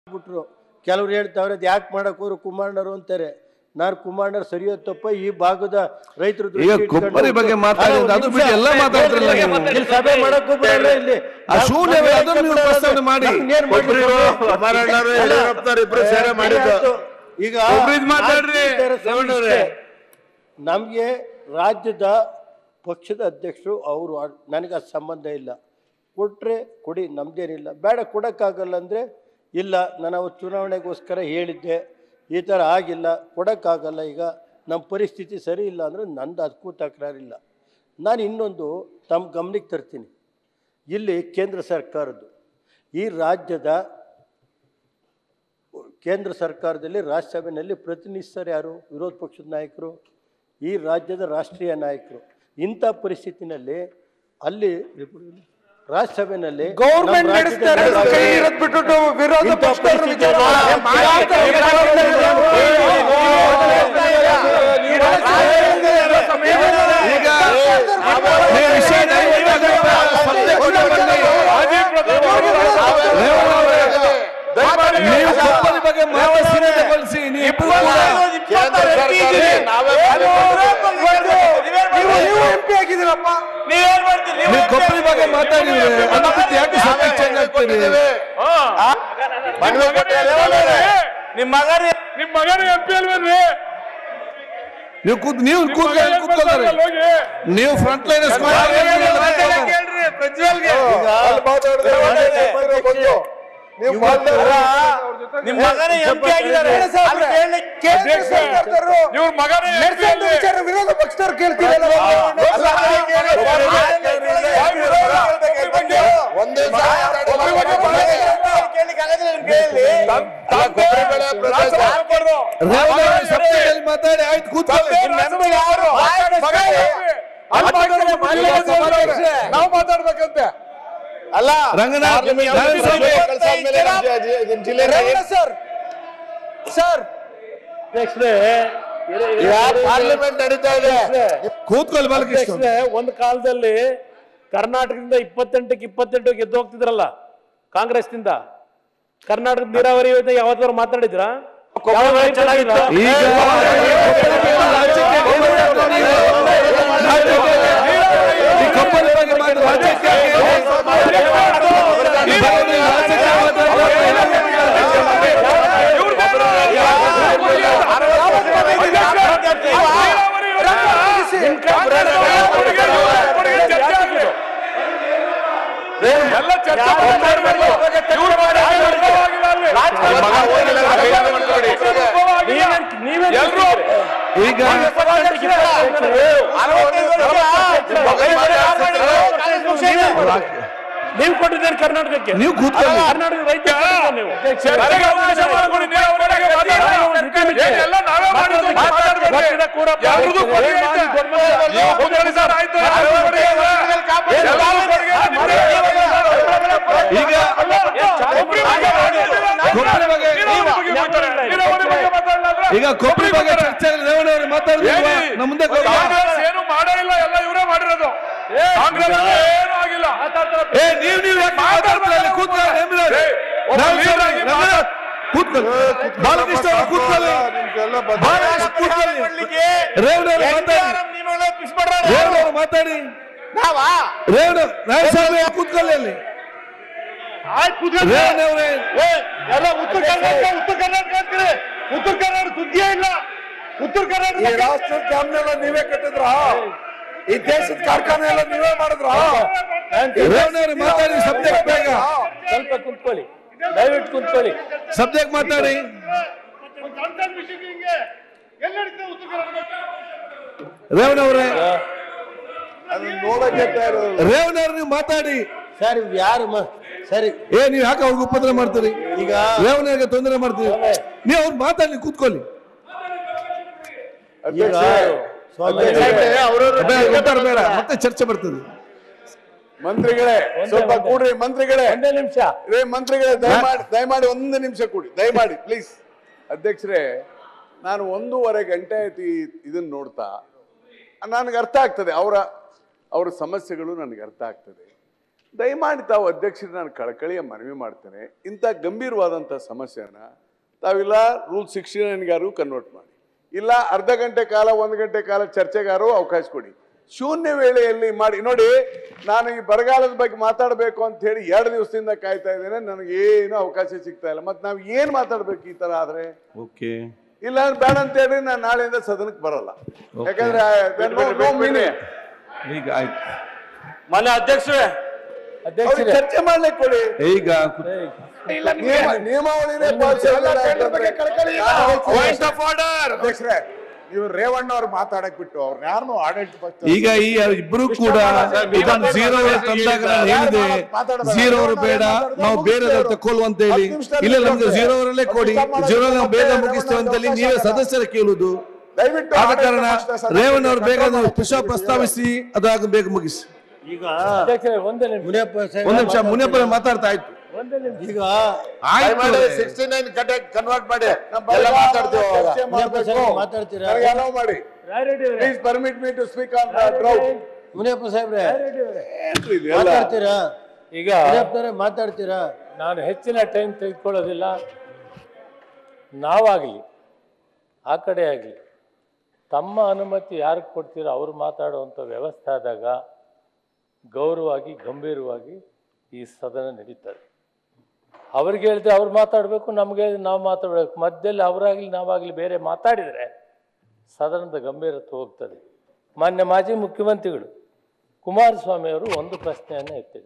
ಬಿಟ್ರು ಕೆಲವ್ರು ಹೇಳ್ತಾವ್ರೆ ಅದು ಯಾಕೆ ಮಾಡಕ್ ಹೋದ್ರು ಕುಮಾರಣ್ಣರು ಅಂತಾರೆ ನಾನು ಕುಮಾರಣ್ಣರು ಸರಿಯೋ ತಪ್ಪ ಈ ಭಾಗದ ರೈತರು ದೃಷ್ಟಿ ಈಗ ಇಟ್ಕೊಂಡು- ಕೊಬ್ಬರಿ ಬಗ್ಗೆ ಮಾತಾಡಿದ್ದು, ಅದು ಅಲ್ಲ, ಬಿಟ್ಟು ಎಲ್ಲ ಒಂದ್ ನಿಮಿಷ. ಮಾತಾಡ್ತಿರಲ್ಲ ನೀವು. ಇಲ್ಲಿ ಸಭೆ ಮಾಡಕ್ ಹೋಗ್ಬಿಡಲ್ಲ ಇಲ್ಲಿ ಆ ಶೂನ್ಯವೇ ಅದನ್ನು ನೀವು ಪ್ರಸ್ತಾವನೆ ಮಾಡಿ. ನಮ್ಗೇನ್ ಮಾಡ್ಲಿಕ್ಕೆ ಒಬ್ರು ಹೋಗ್ಬೇಕು? ಕುಮಾರಣ್ಣರು, ಯಡಿಯೂರಪ್ಪನವರು ಇಬ್ರು ಸೇರಿ ಮಾಡಿದ್ದು. ಈಗ ಒಬ್ರಿದ್ ಮಾತಾಡ್ರಿ, ಆಗ್ತಿದ್ದಾರೆ ರೇವಣ್ಣವ್ರೆ. ಸಮಸ್ಯೆ. ನಮ್ಗೆ ರಾಜ್ಯದ ಪಕ್ಷದ ಅಧ್ಯಕ್ಷರು ಅವರು ನನಗೆ ಅದು ಸಂಬಂಧ ಇಲ್ಲ ಕೊಟ್ರೆ ಕೊಡಿ ನಮ್ದೇನಿಲ್ಲ ಬೇಡ ಕೊಡೋಕ್ಕಾಗಲ್ಲ ಅಂದರೆ ಇಲ್ಲ ನಾನು ಅವತ್ತು ಚುನಾವಣೆಗೋಸ್ಕರ ಹೇಳಿದ್ದೆ ಈ ಥರ ಆಗಿಲ್ಲ ಕೊಡೋಕ್ಕಾಗಲ್ಲ ಈಗ ನಮ್ಮ ಪರಿಸ್ಥಿತಿ ಸರಿ ಇಲ್ಲ ಅಂದರೆ ನಂದು ಅದಕ್ಕೂ ತಕರಾರಿಲ್ಲ ನಾನು ಇನ್ನೊಂದು ತಮ್ಮ ಗಮನಕ್ಕೆ ತರ್ತೀನಿ ಇಲ್ಲಿ ಕೇಂದ್ರ ಸರ್ಕಾರದ್ದು ಈ ರಾಜ್ಯದ ಕೇಂದ್ರ ಸರ್ಕಾರದಲ್ಲಿ ರಾಜ್ಯಸಭೆಯಲ್ಲಿ ಪ್ರತಿನಿಧಿಸ್ತಾರೆ ಯಾರು ವಿರೋಧ ಪಕ್ಷದ ನಾಯಕರು ಈ ರಾಜ್ಯದ ರಾಷ್ಟ್ರೀಯ ನಾಯಕರು ಇಂಥ ಪರಿಸ್ಥಿತಿನಲ್ಲಿ ಅಲ್ಲಿ ರಾಜ್ಯಸಭೆಯಲ್ಲಿ ಗೌರ್ಮೆಂಟ್ ನಮ್ಮ ರಾಜ್ಯದ ನಡೆಸ್ತಾರೆ ನಾಯಕರು- ಕೈ ಇರೋದ್ ಬಿಟ್ಬಿಟ್ಟು ವಿರೋಧ ಇಂಥ ಪಕ್ಷದವ್ರ ವಿಚಾರ ಪರಿಸ್ಥಿತಿಯಲ್ಲಿ- ಈಗ ನೀವು ವಿಷಯ ದಯವಿಟ್ಟು ಸ್ಪರ್ಧೆ ಕೊಟ್ಟು ಬನ್ನಿ. ನೀವು ಕೊಪ್ಪಳಿ ಬಗ್ಗೆ ಮಾತಾಡ್ತೀನಿ ತಗೊಳ್ಸಿ ನೀವು ಇಬ್ರು ಕೂಡ ಕೇಂದ್ರ ಸರ್ಕಾರ ನಾವೇ ನೀವು ಎಂಪಿ ಆಗಿದ್ದೀರಪ್ಪ ನೀವು ಕೊಪ್ಪಳಿ ಬಗ್ಗೆ ಮಾತಾಡಿದ್ರೆ ಅನುಮತಿ ಯಾಕೆ ಸಬ್ಜೆಕ್ಟ್ ಚೇಂಜ್ ಆಗ್ತೀರಿ ಮನವಿ ಕೊಟ್ಟಿದ್ದಾರೆ ನಿಮ್ ಮಗನ ನಿಮ್ ಮಗನ ಎಂ ಪಿ ಅಲ್ವೇನ್ರಿ ನೀವು ಕೂತ್ ನೀವು ಕೂತ್ ಕೂತ್ಕೊಳ್ತಾರೆ ಹೋಗಿ ನೀವು ಫ್ರಂಟ್ ಲೈನ್ ಕೇಳ್ರಿ ಪ್ರಜ್ವಲ್ಗೆ ನೀವು ನಿಮ್ ಮಗನ ಎಂ ಪಿ ಆಗಿದ್ದಾರೆ ಅಲ್ಲಿ ಕೇಳಿ ಕೇಂದ್ರ ಸರ್ಕಾರದವರು ಇವ್ರ ಮಗನ ಎಂ ಪಿ ನಡೆಸೋ ಅಲ್ಲಿ ವಿಚಾರ ವಿರೋಧ ಪಕ್ಷದವ್ರು ಕೇಳ್ತೀರಲ್ಲ ಒಂದೇ ಕೊಬ್ಬರಿ ಬೆಳೆ ಪ್ರದೇಶ ಸಬ್ಜೆಕ್ಟ್ ಮಾತಾಡಿ ಆಯ್ತು ಕೂತ್ಕೊಳ್ಳಿ ನಾವು ಮಾತಾಡ್ಬೇಕಂತೆ ಅಲ್ಲ ರಂಗನಾಥ್ ಪಾರ್ಲಿಮೆಂಟ್ ವಿಧಾನಸಭೆ ಕಳ್ಸಾದ್ಮೇಲೆ ನಿಮ್ ಜಿ- ನಿಮ್ ಜಿಲ್ಲೆಯಲ್ಲಿ ಸರ್ ಸರ್ ಈಗ ಪಾರ್ಲಿಮೆಂಟ್ ನಡೀತಾ ಇದೆ ಕೂತ್ಕೊಳ್ಳಿ ಬಾಲಕೃಷ್ಣ ಅಧ್ಯಕ್ಷರೇ, ಒಂದು ಕಾಲದಲ್ಲಿ ಕರ್ನಾಟಕದಿಂದ ಇಪ್ಪತ್ತೆಂಟಕ್ಕೆ ಇಪ್ಪತ್ತೆಂಟು ಗೆದ್ದು ಹೋಗ್ತಿದ್ರಲ್ಲ ಕಾಂಗ್ರೆಸ್ನಿಂದ ಕರ್ನಾಟಕದ ನೀರಾವರಿ ಯೋಜನೆ ಯಾವತ್ತಾದ್ರು ಮಾತಾಡಿದ್ರಾ ಚೆನ್ನಾಗಿತ್ತು ಈಗ ರಾಜ್ಯಕ್ಕೆ ಈ ಕೊಪ್ಪಳಿ ಬಗ್ಗೆ ಮಾತಾಡಿ ರಾಜ್ಯಕ್ಕೆ ಈ ಬಗ್ಗೆ ರಾಜ್ಯಕ್ಕೆ ಎಲ್ಲ ಚರ್ಚೆ ಮಾಡ್ಬೇಕು ಇವ್ರು ಮಾಡಿದ್ರೆ ಅರ್ಥವಾಗಿಲ್ಲ ಅಲ್ಲಿ. ಮಗ ಹೋಗಿಲ್ಲ, ಕೈಯಾಗ ಮಾಡ್ಕೊಬೇಡಿ. ಎಲ್ರು ಈಗ ನೀವು ಕೊಟ್ಟಿದ್ದೇನೆ ಕರ್ನಾಟಕಕ್ಕೆ ನೀವು ಕೂತ್ಕೊಳ್ಳಿ ಕರ್ನಾಟಕ ರೈತ ನೀವು ಚರ್ಚೆಗೆ ಅವಕಾಶ ಮಾಡ್ಕೊಡಿ, ನೀರಾವರಿಗೆ ಮಾತಾಡಿ. ಏನೆಲ್ಲ ನಾವೇ ಮಾಡಿದ್ದು ಮಾತಾಡ್ಬೇಡಿ. ಎಲ್ರಿಗೂ ಕೊಡುಗೆ ಐತೆ. ನೀವು ಕೂತ್ಕೊಳ್ಳಿ ಸರ್, ಆಯ್ತು. ಎಲ್ರಿಗೂ ಕೊಡುಗೆ ಇದೆ. ಎಲ್ಲರಿಗೂ ಕೊಡುಗೆ ಇದೆ. ನಿಮ್ಗೆ ಈಗ ಒಬ್ರು ಬಗ್ಗೆ ಮಾತಾಡಿ. ಕೊಬ್ಬರಿ ಬಗ್ಗೆ ನೀರಾವರಿ ಬಗ್ಗೆ ಮಾತಾಡಿ. ನೀರಾವರಿ ಬಗ್ಗೆ ಮಾತಾಡಲ್ಲ ಅಂದ್ರೆ ಈಗ ಕೊಬ್ಬರಿ ಬಗ್ಗೆ ಚರ್ಚೆ ರೇವಣ್ಣವರು ಮಾತಾಡಿಲ್ವಾ ಹೇಳಿ. ನಮ್ಮ ಮುಂದೆ ಕೊಡಿ. ಕಾಂಗ್ರೆಸ್ ಏನು ಮಾಡೇ ಇಲ್ಲ ಎಲ್ಲ ಇವರೇ ಮಾಡಿರೋದು ಕಾಂಗ್ರೆಸ್ ಏನು ಆಗಿಲ್ಲ ಏ ನೀವು ನೀವು ಯಾಕೆ ಮಾತಾಡ್ತೀರ ಅಲ್ಲಿ ಕೂತ್ಕೊಳ್ಳಿ ನೇಮಿರಾಜ್. ಏ, ಒಬ್ಬ ನಾವು leader ಸರಿ, ಆಗಿ ರಂಗನಾಥ್, ಕೂತ್ಕೊಳ್ಳಿ ಬಾಲಕೃಷ್ಣ ಅವರು ಕೂತ್ಕೊಳ್ಳಿ ಬಾಲಕೃಷ್ಣ ಕೂತ್ಕೊಳ್ಳಿ ರೇವಣ್ಣವರು ಮಾತಾಡಿ ರೇವಣ್ಣವರು ಮಾತಾಡಿ ರೇವಣ್ಣ ರಾಯಸ್ವಾಮಿ ಅವ್ರು ಕೂತ್ಕೊಳ್ಳಿ ಅಲ್ಲಿ ರೇವಣ್ಣವರೇ ಎಲ್ಲ ಉತ್ತರ ಕರ್ನಾಟಕ ಉತ್ತರ ಕರ್ನಾಟಕ ಅಂತೀರಿ ಉತ್ತರ ಕರ್ನಾಟಕ ಸುದ್ದಿಯೇ ಇಲ್ಲ ಉತ್ತರ ಕರ್ನಾಟಕ ರಾಷ್ಟ್ರದ ಡ್ಯಾಮ್ನೆಲ್ಲ ನೀವೇ ಕಟ್ಟಿದ್ರ ಈ ದೇಶದ ಕಾರ್ಖಾನೆ ಎಲ್ಲ ನೀವೇ ಮಾಡಿದ್ರ ರೇವಣ್ಣವರು ಮಾತಾಡಿ ಸಬ್ಜೆಕ್ಟ್ ಬೇಗ ಸ್ವಲ್ಪ ಕುಂತ್ಕೊಳ್ಳಿ ದಯವಿಟ್ಟು ಕುಂತ್ಕೊಳ್ಳಿ ಸಬ್ಜೆಕ್ಟ್ ಮಾತಾಡಿ ರೇವಣ್ಣವರೇ ರೇವಣ್ಣವ್ರು ನೀವು ಮಾತಾಡಿ ಸರ್ ಇವ್ ಯಾರು ಮ- ಸರಿ ಏ ನೀವು ಯಾಕೆ ಅವ್ರಿಗೆ ಉಪದ್ರ ಮಾಡ್ತೀರಿ ಈಗ ರೇವಣ್ಣರಿಗೆ ತೊಂದರೆ ಮಾಡ್ತೀರಿ ನೀವು ಅವ್ರು ಮಾತಾಡಿ ಕೂತ್ಕೊಳ್ಳಿ ಈಗ ಸ್ವಾಮಿ ಬೇಡ, ಉತ್ತರ ಬೇಡ ಮತ್ತೆ ಚರ್ಚೆ ಬರ್ತದೆ ಮಂತ್ರಿಗಳೇ ಸ್ವಲ್ಪ ಕೂಡ್ರಿ ಮಂತ್ರಿಗಳೇ ಒಂದೇ ನಿಮಿಷ ರೇ ಮಂತ್ರಿಗಳೇ ದಯಮಾಡಿ ದಯಮಾಡಿ ಒಂದು ನಿಮಿಷ ಕೂಡಿ ದಯಮಾಡಿ ಪ್ಲೀಸ್ ಅಧ್ಯಕ್ಷರೇ ನಾನು ಒಂದೂವರೆ ಗಂಟೆ ಆಯ್ತು ಈ ಇದನ್ನ ನೋಡ್ತಾ ನನಗೆ ಅರ್ಥ ಆಗ್ತದೆ ಅವರ ಅವರ ಸಮಸ್ಯೆಗಳು ನನಗೆ ಅರ್ಥ ಆಗ್ತದೆ ದಯಮಾಡಿ ತಾವು ಅಧ್ಯಕ್ಷರು ನಾನು ಕಳಕಳಿಯ ಮನವಿ ಮಾಡ್ತೇನೆ ಇಂಥ ಗಂಭೀರವಾದಂಥ ಸಮಸ್ಯೆನ ತಾವಿಲ್ಲ ರೂಲ್ ಸಿಕ್ಸ್ಟಿ ನೈನ್ಗಾರು ಕನ್ವರ್ಟ್ ಮಾಡಿ ಇಲ್ಲ ಅರ್ಧ ಗಂಟೆ ಕಾಲ ಒಂದು ಗಂಟೆ ಕಾಲ ಚರ್ಚೆಗಾರು ಅವಕಾಶ ಕೊಡಿ ಶೂನ್ಯ ವೇಳೆಯಲ್ಲಿ ಮಾಡಿ ನೋಡಿ ನಾನು ಈ ಬರಗಾಲದ ಬಗ್ಗೆ ಮಾತಾಡಬೇಕು ಅಂತ ಹೇಳಿ ಎರಡು ದಿವಸದಿಂದ ಕಾಯ್ತಾ ಇದ್ದೇನೆ ನನಗೆ ಏನು ಅವಕಾಶ ಸಿಗ್ತಾ ಇಲ್ಲ ಮತ್ತೆ ನಾವು ಏನು ಮಾತಾಡ್ಬೇಕು ಈ ಥರ ಆದರೆ ಓಕೆ ಇಲ್ಲ ಅಂದ್ರೆ ಬೇಡ ಅಂತ ಹೇಳಿ ನಾನು ನಾಳೆಯಿಂದ ಸದನಕ್ಕೆ ಬರಲ್ಲ ಯಾಕಂದ್ರೆ then no- no meaning. ಈಗ ಆಯ್ತು ಮನೆ ಅಧ್ಯಕ್ಷರೇ ಅವ್ರಿಗೆ ಅಧ್ಯಕ್ಷರೇ ಚರ್ಚೆ ಮಾಡ್ಲಿಕ್ಕೆ ಕೊಡಿ ಈಗ ಕು- ನಿಯಮ ನಿಯಮಾವಳಿನೇ ಪಾಲಿಸಲ್ಲ ಅಂತಂದ್ರೆ ಪಾಯಿಂಟ್ ಆಫ್ ಆರ್ಡರ್ ಅಧ್ಯಕ್ಷರೇ ನೀವು ರೇವಣ್ಣ ಅವ್ರು ಮಾತಾಡಕ್ ಬಿಟ್ಟು ಅವ್ರನ್ನ ಯಾರನ್ನೂ ಆಡಳಿತ ಪಕ್ಷ ಈಗ ಈ ಇಬ್ರು ಕೂಡ ಇದನ್ನು ಝೀರೋ ತಂದಾಗ ನಾನು ಹೇಳಿದೆ ಝೀರೋ ಅವರು ಬೇಡ ನಾವು ಬೇರೆ ತಕೊಳ್ಳುವ ಅಂತ ಹೇಳಿ ಇಲ್ಲ ನಮ್ಗೆ ಝೀರೋ ಅವರಲ್ಲೇ ಕೊಡಿ ಝೀರೋ ನಾವು ಬೇಗ ಮುಗಿಸ್ತೇವೆ ಅಂತ ಹೇಳಿ ನೀವೇ ಸದಸ್ಯರ ಕೇಳುದು ದಯವಿಟ್ಟು ಆದ ಆಡಳಿತ ಕಾರಣ ಪಕ್ಷದ ಸದಸ್ಯರು ರೇವಣ್ಣ ಅವರು ಬೇಗ ವಿಷಯ ಪ್ರಸ್ತಾವಿಸಿ ಅದಾಗ ಬೇಗ ಮುಗಿಸಿ ಈಗ ಅಧ್ಯಕ್ಷರೇ ಒಂದೇ ನಿಮಿಷ ಮುನಿಯಪ್ಪ ಸಾಹೇಬ್ರೆ ಒಂದ್ ನಿಮಿಷ ಮುನಿಯಪ್ಪ ಮಾತಾಡ್ತಾ ಆಯ್ತು ಒಂದೇ ನಿಮಿಷ ಈಗ ಆಯ್ತು ಸಿಕ್ಸ್ಟಿ ನೈನ್ ಕಡೆ ಕನ್ವರ್ಟ್ ಮಾಡಿ ಎಲ್ಲ ಮಾತಾಡ್ತೀವಿ ಅವಾಗ. ಚರ್ಚೆ ಮುನಿಯಪ್ಪ ಮಾಡ್ಬೇಕು. ಸಾಹೇಬ್ರೆ ಮಾತಾಡ್ತೀರಾ ನನಗೆ allow ಮಾಡಿ ರಾಯರೆಡ್ಡಿ ಅವರೇ please permit me to speak on drought Muniyappa ಸಾಹೇಬ್ರೆ ರಾಯರೆಡ್ಡಿ ಅವರೇ ಏನ್ರಿ ಇದು ಎಲ್ಲ ಮಾತಾಡ್ತೀರಾ ಈಗ ಮುನಿಯಪ್ಪನವರೇ ಮಾತಾಡ್ತೀರಾ ನಾನು ಹೆಚ್ಚಿನ ಟೈಮ್ ತೆಗೆದುಕೊಳ್ಳೋದಿಲ್ಲ ನಾವಾಗಲಿ ಆ ಕಡೆ ಆಗಲಿ ತಮ್ಮ ಅನುಮತಿ ಯಾರಿಗೆ ಕೊಡ್ತೀರೋ ಅವ್ರು ಮಾತಾಡುವಂಥ ವ್ಯವಸ್ಥೆ ಆದಾಗ ಗೌರವವಾಗಿ ಗಂಭೀರವಾಗಿ ಈ ಸದನ ನಡೀತದೆ ಅವ್ರಿಗೆ ಹೇಳಿದ್ರೆ ಅವ್ರು ಮಾತಾಡಬೇಕು ನಮಗೆ ನಾವು ಮಾತಾಡಬೇಕು ಮಧ್ಯದಲ್ಲಿ ಅವರಾಗಲಿ ನಾವಾಗಲಿ ಬೇರೆ ಮಾತಾಡಿದರೆ ಸದನದ ಗಂಭೀರತೆ ಹೋಗ್ತದೆ ಮಾನ್ಯ ಮಾಜಿ ಮುಖ್ಯಮಂತ್ರಿಗಳು ಕುಮಾರಸ್ವಾಮಿ ಅವರು ಒಂದು ಪ್ರಶ್ನೆಯನ್ನು ಎತ್ತಿದ್ರು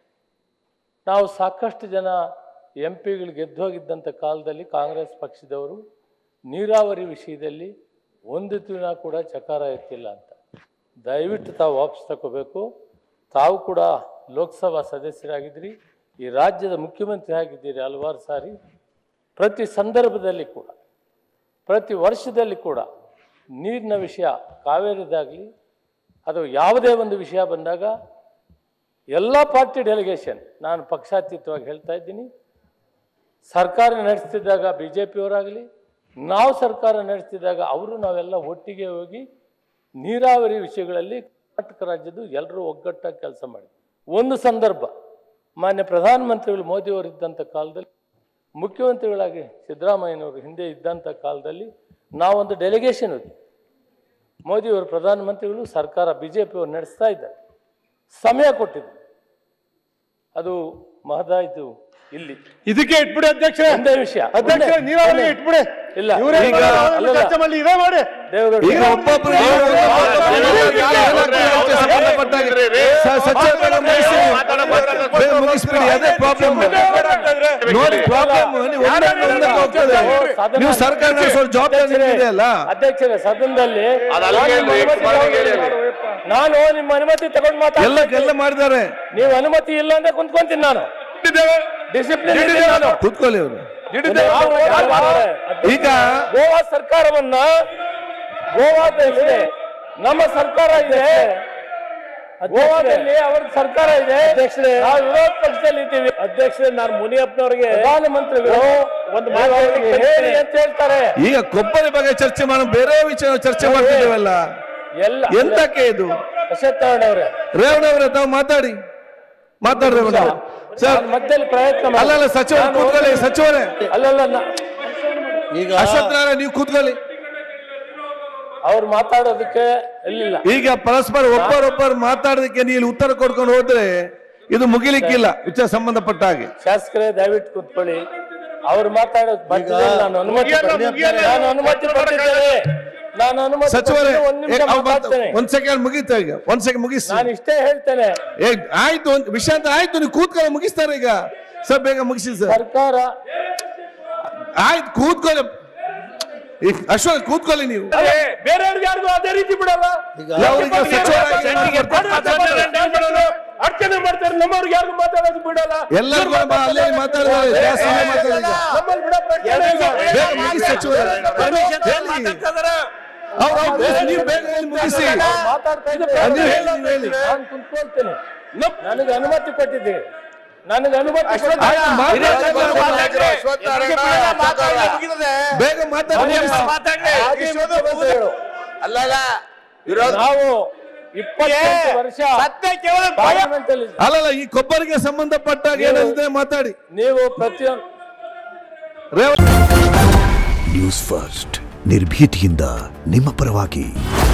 ನಾವು ಸಾಕಷ್ಟು ಜನ ಎಂ ಪಿಗಳು ಗೆದ್ದು ಹೋಗಿದ್ದಂಥ ಕಾಲದಲ್ಲಿ ಕಾಂಗ್ರೆಸ್ ಪಕ್ಷದವರು ನೀರಾವರಿ ವಿಷಯದಲ್ಲಿ ಒಂದು ದಿನ ಕೂಡ ಚಕಾರ ಎತ್ತಿಲ್ಲ ಅಂತ ದಯವಿಟ್ಟು ತಾವು ವಾಪಸ್ ತಗೋಬೇಕು ತಾವು ಕೂಡ ಲೋಕಸಭಾ ಸದಸ್ಯರಾಗಿದ್ದೀರಿ ಈ ರಾಜ್ಯದ ಮುಖ್ಯಮಂತ್ರಿ ಆಗಿದ್ದೀರಿ ಹಲವಾರು ಸಾರಿ ಪ್ರತಿ ಸಂದರ್ಭದಲ್ಲಿ ಕೂಡ ಪ್ರತಿ ವರ್ಷದಲ್ಲಿ ಕೂಡ ನೀರಿನ ವಿಷಯ ಕಾವೇರಿದಾಗಲಿ ಅದು ಯಾವುದೇ ಒಂದು ವಿಷಯ ಬಂದಾಗ ಎಲ್ಲ ಪಾರ್ಟಿ ಡೆಲಿಗೇಷನ್ ನಾನು ಪಕ್ಷಾತೀತವಾಗಿ ಹೇಳ್ತಾ ಇದ್ದೀನಿ ಸರ್ಕಾರ ನಡೆಸ್ತಿದ್ದಾಗ ಬಿ ಜೆ ಪಿಯವರಾಗಲಿ ನಾವು ಸರ್ಕಾರ ನಡೆಸ್ತಿದ್ದಾಗ ಅವರು ನಾವೆಲ್ಲ ಒಟ್ಟಿಗೆ ಹೋಗಿ ನೀರಾವರಿ ವಿಷಯಗಳಲ್ಲಿ ಕರ್ನಾಟಕ ರಾಜ್ಯದ್ದು ಎಲ್ಲರೂ ಒಗ್ಗಟ್ಟಾಗಿ ಕೆಲಸ ಮಾಡಿ ಒಂದು ಸಂದರ್ಭ ಮಾನ್ಯ ಪ್ರಧಾನಮಂತ್ರಿಗಳು ಮೋದಿಯವರಿದ್ದಂಥ ಕಾಲದಲ್ಲಿ ಮುಖ್ಯಮಂತ್ರಿಗಳಾಗಿ ಸಿದ್ದರಾಮಯ್ಯನವರು ಹಿಂದೆ ಇದ್ದಂಥ ಕಾಲದಲ್ಲಿ ನಾವೊಂದು ಡೆಲಿಗೇಷನ್ ಹೋದ್ವಿ ಮೋದಿಯವರು ಪ್ರಧಾನಮಂತ್ರಿಗಳು ಸರ್ಕಾರ ಬಿ ಜೆ ಪಿಯವರು ನಡೆಸ್ತಾ ಇದ್ದಾರೆ ಸಮಯ ಕೊಟ್ಟಿದ್ದು ಅದು ಮಹದಾಯಿತು ಇಲ್ಲಿ ಇದಕ್ಕೆ ಇಟ್ಬಿಡಿ ಅಧ್ಯಕ್ಷ ಒಂದೇ ವಿಷಯ ಅಧ್ಯಕ್ಷ ಒಂದೇ- ನೀರಾವರಿ ಒಂದೇ- ಇಟ್ಬಿಡಿ ಇಲ್ಲ ಇವರೇ ಈಗ- ಅಲ್ಲಲ್ಲ. ಚರ್ಚೆ ಮಾಡಿ ಇದೇ ಮಾಡಿ ದೇವೇಗೌಡ ಈಗ ಒಬ್ಬೊಬ್ರು ಸಚಿವರುಗಳ ಮುಗಿಸಿ ಬೇಗ ಮುಗಿಸ್ಬಿಡಿ ಅದೇ ಪ್ರಾಬ್ಲಮ್ ನೋಡಿ ಪ್ರಾಬ್ಲಮ್ ನೀವು ಒಂದೇ ಒಂದಕ್ಕೆ ಹೋಗ್ತದೆ ನೀವು ಸರ್ಕಾರ ನಡೆಸೋ ಜವಾಬ್ದಾರಿ ನಿಮ್ಗಿದೆ ಅಲ್ಲ ಅಧ್ಯಕ್ಷರೇ ಸದನದಲ್ಲಿ ನಾನು ನಿಮ್ಮ ಅನುಮತಿ ತಗೊಂಡು- ನಾನು ನಿಮ್ಮ ಅನುಮತಿ ತಗೊಂಡು ಎಲ್ಲ ಮಾತಾಡ್ತೀನಿ ಎಲ್ಲ ಮಾಡಿದ್ದಾರೆ ನೀವು ಅನುಮತಿ ಇಲ್ಲ ಅಂದ್ರೆ ಕುಂತ್ಕೊಂತೀನಿ ನಾನು ಡಿಸಿಪ್ಲಿನ್ ನಾನು ಕೂತ್ಕೊಳ್ಳಿ ಅವರು ನಾವು ಹೋರಾಟ- ಈಗ ಗೋವಾ ಸರ್ಕಾರವನ್ನ ಗೋವಾದಲ್ಲಿ ನಮ್ಮ ಸರ್ಕಾರ ಇದೆ ಗೋವಾದಲ್ಲಿ ಅವರ ಸರ್ಕಾರ ಇದೆ ಅಧ್ಯಕ್ಷರೇ ನಾವು ವಿರೋಧ ಪಕ್ಷದಲ್ಲಿ ಇದ್ದೀವಿ ಅಧ್ಯಕ್ಷರೇ ನಾನು ಮುನಿಯಪ್ಪನವರಿಗೆ ಪ್ರಧಾನಮಂತ್ರಿಗಳು ಒಂದು ಹೇಳಿ ಅಂತ ಹೇಳ್ತಾರೆ ಈಗ ಕೊಬ್ಬರಿ ಬಗ್ಗೆ ಚರ್ಚೆ ಮಾಡೋ ಬೇರೆ ವಿಷಯ ಚರ್ಚೆ ಮಾಡ್ತಿದ್ದೇವಲ್ಲ ಎಲ್ಲ ಎಂತಕ್ಕೆ ಇದು ಅಶೋಕ್ ಅವರೇ ರೇವಣ್ಣ ಅವರೇ ತಾವು ಮಾತಾಡಿ ಮಾತಾಡಿ ರೇವಣ್ಣ ಅವರೇ. ಸರ್ ನಾನು ಮಧ್ಯದಲ್ಲಿ ಪ್ರಯತ್ನ ಮಾಡಿ- ಅಲ್ಲಲ್ಲ ಸಚಿವರು ನಾನು ಕೂತ್ಕೊಳ್ಳಿ ಸಚಿವರೇ ಅಲ್ಲಲ್ಲ ನಾ- ಈಗ ಅಶ್ವಥ್ ನಾರಾಯಣ ನೀವು ಕೂತ್ಕೊಳ್ಳಿ ಅವ್ರು ಮಾತಾಡೋದಕ್ಕೆ ಎಲ್ಲಿಲ್ಲ ಈಗ ಪರಸ್ಪರ ಒಬ್ಬರೊಬ್ಬರು ಮಾತಾಡೋದಕ್ಕೆ ನೀವು ಉತ್ತರ ಕೊಡ್ಕೊಂಡು ಹೋದ್ರೆ ಇದು ಮುಗಿಲಿಕ್ಕಿಲ್ಲ ವಿಚಾರ ಸಂಬಂಧಪಟ್ಟ ಹಾಗೆ ಶಾಸಕರೇ ದಯವಿಟ್ಟು ಕೂತ್ಕೊಳ್ಳಿ ಅವ್ರು ಮಾತಾಡೋದು ಮಧ್ಯದಲ್ಲಿ ನಾನು ಅನುಮತಿ ಮುಗಿಯಲ್ಲ, ಪಡೆದಿದ್ದೇನೆ. ಮುಗಿಯಲ್ಲ. ನಾನು ಅನುಮತಿ ಪಡೆದಿದ್ದೇನೆ ನಾನು ಅನುಮತಿ ಸಚಿವರೇ ಪಡೆದಿದ್ದೇನೆ. ಒಂದ್ ಏ, ನಿಮಿಷ ಅವ್ರು ಮಾತು- ಮಾತಾಡ್ತೇನೆ ಒಂದ್ ಸೆಕೆಂಡ್ ಮುಗೀತಾ ಈಗ ಒಂದ್ ಸೆಕೆಂಡ್ ಮುಗಿಸಿ ನಾನು ಇಷ್ಟೇ ಹೇಳ್ತೇನೆ ಏ ಆಯ್ತು ಒಂದ್ ವಿಷಯ ಅಂತ ಆಯ್ತು ನೀವು ಕೂತ್ಕೊಳ್ಳಿ ಮುಗಿಸ್ತಾರೆ ಈಗ ಸರ್ ಬೇಗ ಮುಗಿಸಿ ಸರ್ ಸರ್ಕಾರ ಆಯ್ತು ಕೂತ್ಕೊಳ್ಳಿ ಈ ಅಶ್ವಥ್ ಕೂತ್ಕೊಳ್ಳಿ ನೀವು ಬೇರೆಯವ್ರಿಗೆ ಯಾರಿಗೂ ಅದೇ ರೀತಿ ಬಿಡಲ್ಲ ಈಗ ಅವ್ರಿಗೆ ಸಚಿವರಾಗಿ ಮಾಡ್ಕೊಡ್ತಾರೆ. ಅರ್ಚನೆ ಮಾಡ್ತಾರೆ ನಮ್ಮವ್ರಿಗೆ ಯಾರಿಗೂ ಮಾತಾಡೋದು ಬಿಡಲ್ಲ ಎಲ್ಲರಿಗೂ ಬಾ- ಅಲ್ಲೇ ಮಾತಾಡಿದ್ದಾರೆ ಜಾಸ್ತಿ ಮಾತಾಡಿದ್ದಾರೆ ನಮ್ಮಲ್ಲಿ ಬಿಡೋ ಪ್ರಶ್ನೆ ಇಲ್ಲ. ಬೇಗ ಮುಗಿಸಿ ಸಚಿವರೇ ಹೇಳಿ. ಅವ್ರು ಅವ್ರು ಬೇಗ- ನೀವು ಬೇಗ ಹೇಳಿ ಮುಗಿಸಿ ಮಾತಾಡ್ತಾ ಇದ್ರೆ ಅದು ನೀವು ಹೇಳಿ, ನೀವು ಹೇಳಿ. ನಾನು ಕುಂತ್ಕೊಳ್ತೇನೆ ನನಗೆ ಅನುಮತಿ ಕೊಟ್ಟಿದ್ದೀರಿ ನನಗೆ ಅನುಮತಿ ಕೊಟ್ಟಿದ್ದೀರಿ. ಆಯ್ತು, ಮಾತಾಡಿ. ಅಶ್ವತ್ಥ ನಾರಾಯಣ, ಅಶೋಕ್ ಅವರ. ಬೇಗ ಮಾತಾಡಿ ಮುಗಿಸಿ. ಮಾಜಿ ಮುಖ್ಯಮಂತ್ರಿಗಳು. ಅಲ್ಲಲ್ಲ ವಿರೋಧ ನಾವು ಇಪ್ಪತ್ತೆಂಟು ವರ್ಷ ಸತ್ಯ ಕೇವಲ ಭಯ ಪಾರ್ಲಿಮೆಂಟ್ ಅಲ್ಲಿ ಅಲ್ಲಲ್ಲ ಈ ಕೊಬ್ಬರಿಗೆ ಸಂಬಂಧಪಟ್ಟಾಗ ಏನಿದೆ ಮಾತಾಡಿ ನೀವು ಪ್ರತಿಯೊಂದು ರೇವ ನ್ಯೂಸ್ ಫಸ್ಟ್ ನಿರ್ಭೀತಿಯಿಂದ ನಿಮ್ಮ ಪರವಾಗಿ